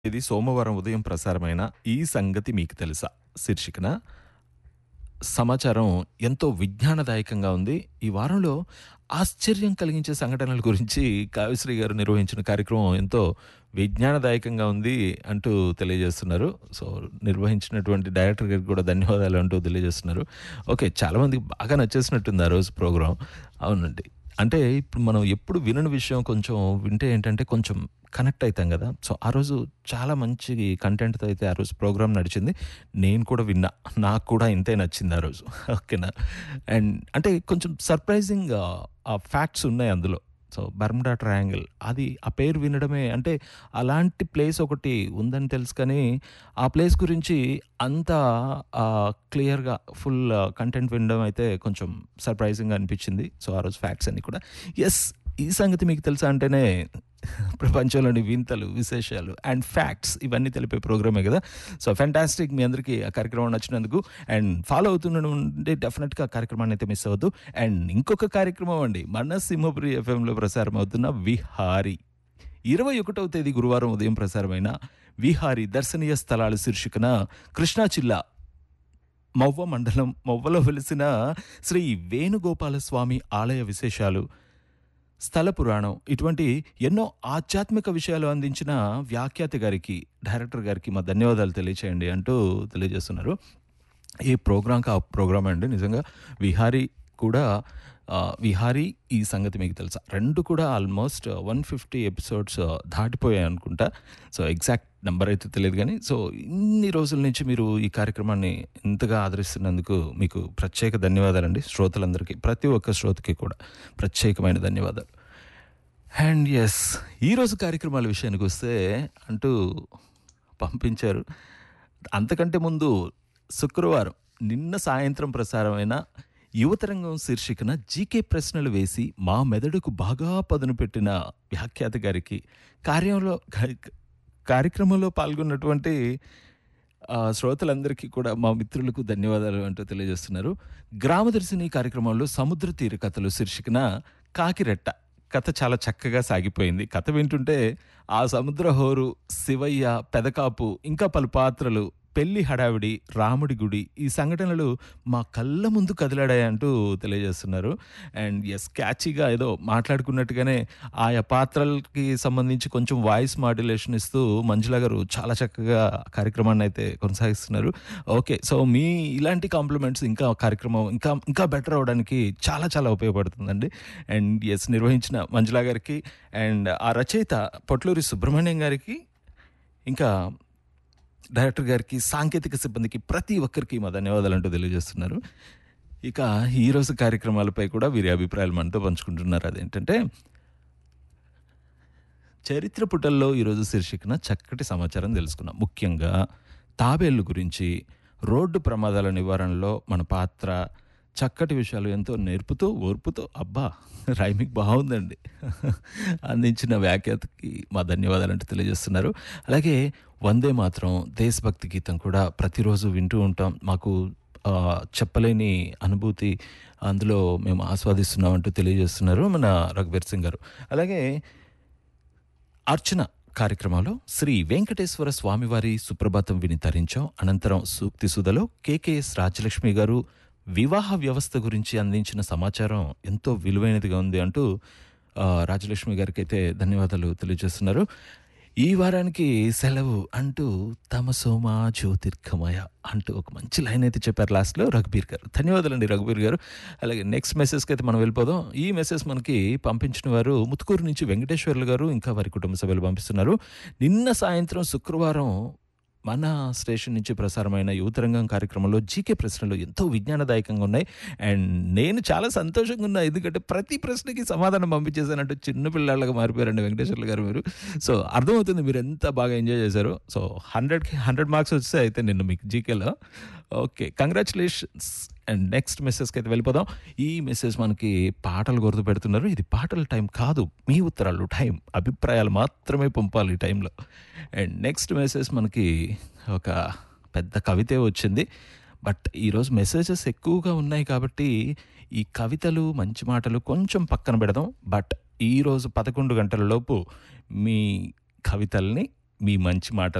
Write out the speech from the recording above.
ఇది సోమవారం ఉదయం ప్రసారమైన ఈ సంగతి మీకు తెలుసా శీర్షికన సమాచారం ఎంతో విజ్ఞానదాయకంగా ఉంది ఈ వారంలో ఆశ్చర్యం కలిగించే సంఘటనల గురించి కావ్యశ్రీ గారు నిర్వహించిన కార్యక్రమం ఎంతో విజ్ఞానదాయకంగా ఉంది అంటూ తెలియజేస్తున్నారు సో నిర్వహించినటువంటి డైరెక్టర్ గారికి కూడా ధన్యవాదాలు అంటూ తెలియజేస్తున్నారు ఓకే చాలామందికి బాగా నచ్చేసినట్టుంది ఆ రోజు ప్రోగ్రాం అవునండి అంటే ఇప్పుడు మనం ఎప్పుడు వినని విషయం కొంచెం వింటే ఏంటంటే కొంచెం కనెక్ట్ అవుతాం కదా సో ఆ రోజు చాలా మంచి కంటెంట్తో అయితే ఆ రోజు ప్రోగ్రామ్ నడిచింది నేను కూడా విన్నా నాకు కూడా ఇంతే నచ్చింది ఆ రోజు ఓకేనా అండ్ అంటే కొంచెం సర్ప్రైజింగ్ ఆ ఫ్యాక్ట్స్ ఉన్నాయి అందులో సో బర్ముడా ట్రయాంగిల్ అది ఆ పేరు వినడమే అంటే అలాంటి ప్లేస్ ఒకటి ఉందని తెలుసు కానీ ఆ ప్లేస్ గురించి అంత క్లియర్గా ఫుల్ కంటెంట్ వినడం అయితే కొంచెం సర్ప్రైజింగ్గా అనిపించింది సో ఆ రోజు ఫ్యాక్ట్స్ అన్ని కూడా ఎస్ ఈ సంగతి మీకు తెలుసా అంటేనే ప్రపంచంలోని వింతలు విశేషాలు అండ్ ఫ్యాక్ట్స్ ఇవన్నీ తెలిపే ప్రోగ్రామే కదా సో ఫ్యాంటాస్టిక్ మీ అందరికీ ఆ కార్యక్రమం నచ్చినందుకు అండ్ ఫాలో అవుతుండే డెఫినెట్గా ఆ కార్యక్రమాన్ని అయితే మిస్ అవ్వద్దు అండ్ ఇంకొక కార్యక్రమం అండి మన సింహపురి ఎఫ్ఎంలో ప్రసారం అవుతున్న విహారీ ఇరవై ఒకటవ తేదీ గురువారం ఉదయం ప్రసారమైన విహారీ దర్శనీయ స్థలాల శీర్షికన కృష్ణా జిల్లా మవ్వ మండలం మవ్వలో వెలిసిన శ్రీ వేణుగోపాల స్వామి ఆలయ విశేషాలు స్థల పురాణం ఇటువంటి ఎన్నో ఆధ్యాత్మిక విషయాలు అందించిన వ్యాఖ్యాత గారికి డైరెక్టర్ గారికి మా ధన్యవాదాలు తెలియచేయండి అంటూ తెలియజేస్తున్నారు ఈ ప్రోగ్రాంకి ఆ ప్రోగ్రామ్ అండి నిజంగా విహారీ కూడా ఆ, విహారీ ఈ సంగతి మీకు తెలుసా రెండు కూడా ఆల్మోస్ట్ వన్ ఫిఫ్టీ ఎపిసోడ్స్ దాటిపోయాయి అనుకుంటా సో ఎగ్జాక్ట్ నెంబర్ అయితే తెలియదు కానీ సో ఇన్ని రోజుల నుంచి మీరు ఈ కార్యక్రమాన్ని ఇంతగా ఆదరిస్తున్నందుకు మీకు ప్రత్యేక ధన్యవాదాలండి శ్రోతలందరికీ ప్రతి ఒక్క శ్రోతకి కూడా ప్రత్యేకమైన ధన్యవాదాలు అండ్ ఎస్ ఈరోజు కార్యక్రమాల విషయానికి వస్తే అంటూ పంపించారు అంతకంటే ముందు శుక్రవారం నిన్న సాయంత్రం ప్రసారమైన యువతరంగం శీర్షికన జీకే ప్రశ్నలు వేసి మా మెదడుకు బాగా పదును పెట్టిన వ్యాఖ్యాత గారికి కార్యంలో కార్యక్రమంలో పాల్గొన్నటువంటి ఆ, శ్రోతలందరికీ కూడా మా మిత్రులకు ధన్యవాదాలు అంటూ తెలియజేస్తున్నారు గ్రామదర్శిని కార్యక్రమంలో సముద్ర తీర కథలు శీర్షికన కాకిరెట్ట కథ చాలా చక్కగా సాగిపోయింది కథ వింటుంటే ఆ సముద్ర హోరు శివయ్య పెదకాపు ఇంకా పలు పాత్రలు పెళ్లి హడావిడి రాముడి గుడి ఈ సంఘటనలు మా కళ్ళ ముందు కదిలాడాయంటూ తెలియజేస్తున్నారు అండ్ ఎస్ క్యాచీగా ఏదో మాట్లాడుకున్నట్టుగానే ఆయా పాత్రలకి సంబంధించి కొంచెం వాయిస్ మాడ్యులేషన్ ఇస్తూ మంజుల గారు చాలా చక్కగా కార్యక్రమాన్ని అయితే కొనసాగిస్తున్నారు ఓకే సో మీ ఇలాంటి కాంప్లిమెంట్స్ ఇంకా కార్యక్రమం ఇంకా ఇంకా బెటర్ అవడానికి చాలా చాలా ఉపయోగపడుతుందండి అండ్ ఎస్ నిర్వహించిన మంజుల గారికి అండ్ ఆ రచయిత పొట్లూరి సుబ్రహ్మణ్యం గారికి ఇంకా డైరెక్టర్ గారికి సాంకేతిక సిబ్బందికి ప్రతి ఒక్కరికి మా ధన్యవాదాలు అంటూ తెలియజేస్తున్నారు ఇక ఈరోజు కార్యక్రమాలపై కూడా వీరి అభిప్రాయాలు మనతో పంచుకుంటున్నారు అదేంటంటే చరిత్ర పుటల్లో ఈరోజు శీర్షికన చక్కటి సమాచారం తెలుసుకున్నాం ముఖ్యంగా తాబేళ్ళు గురించి రోడ్డు ప్రమాదాల నివారణలో మన పాత్ర చక్కటి విషయాలు ఎంతో నేర్పుతూ ఓర్పుతూ అబ్బా రైమిక్ బాగుందండి అందించిన వ్యాఖ్యాతకి మా ధన్యవాదాలు అంటూ తెలియజేస్తున్నారు అలాగే వందే మాత్రం దేశభక్తి గీతం కూడా ప్రతిరోజు వింటూ ఉంటాం మాకు ఆ, చెప్పలేని అనుభూతి అందులో మేము ఆస్వాదిస్తున్నామంటూ తెలియజేస్తున్నారు మన రఘుబీర్ సింగ్ గారు అలాగే అర్చన కార్యక్రమంలో శ్రీ వెంకటేశ్వర స్వామివారి సుప్రభాతం విని తరించాం అనంతరం సూక్తి సుధలో కేకేఎస్ రాజలక్ష్మి గారు వివాహ వ్యవస్థ గురించి అందించిన సమాచారం ఎంతో విలువైనదిగా ఉంది అంటూ ఆ, రాజలక్ష్మి గారికి అయితే ధన్యవాదాలు తెలియజేస్తున్నారు ఈ వారానికి సెలవు అంటూ తమ సోమా జ్యోతిర్గమయ అంటూ ఒక మంచి లైన్ అయితే చెప్పారు లాస్ట్లో రఘుబీర్ గారు ధన్యవాదాలు అండి రఘుబీర్ గారు అలాగే నెక్స్ట్ మెసేజ్కి అయితే మనం వెళ్ళిపోదాం ఈ మెసేజ్ మనకి పంపించిన వారు ముత్తుకూరు నుంచి వెంకటేశ్వర్లు గారు ఇంకా వారి కుటుంబ సభ్యులు పంపిస్తున్నారు నిన్న సాయంత్రం శుక్రవారం మన స్టేషన్ నుంచి ప్రసారమైన యువతరంగం కార్యక్రమంలో జీకే ప్రశ్నలు ఎంతో విజ్ఞానదాయకంగా ఉన్నాయి అండ్ నేను చాలా సంతోషంగా ఉన్నా ఎందుకంటే ప్రతి ప్రశ్నకి సమాధానం పంపించేసానంటూ చిన్న పిల్లలుగా మారిపోయారండి వెంకటేశ్వర్లు గారు మీరు సో అర్థమవుతుంది మీరు ఎంత బాగా ఎంజాయ్ చేశారో సో హండ్రెడ్కి హండ్రెడ్ మార్క్స్ వస్తే అయితే నిన్న మీకు జీకేలో ఓకే కంగ్రాచులేషన్స్ అండ్ నెక్స్ట్ మెసేజ్కి అయితే వెళ్ళిపోదాం ఈ మెసేజ్ మనకి పాటలు గుర్తు పెడుతున్నారు ఇది పాటల టైం కాదు మీ ఉత్తరాలు టైం అభిప్రాయాలు మాత్రమే పంపాలి ఈ టైంలో అండ్ నెక్స్ట్ మెసేజ్ మనకి ఒక పెద్ద కవితే వచ్చింది బట్ ఈరోజు మెసేజెస్ ఎక్కువగా ఉన్నాయి కాబట్టి ఈ కవితలు మంచి మాటలు కొంచెం పక్కన పెడదాం బట్ ఈరోజు పదకొండు గంటల లోపు మీ కవితల్ని మీ మంచి మాటలు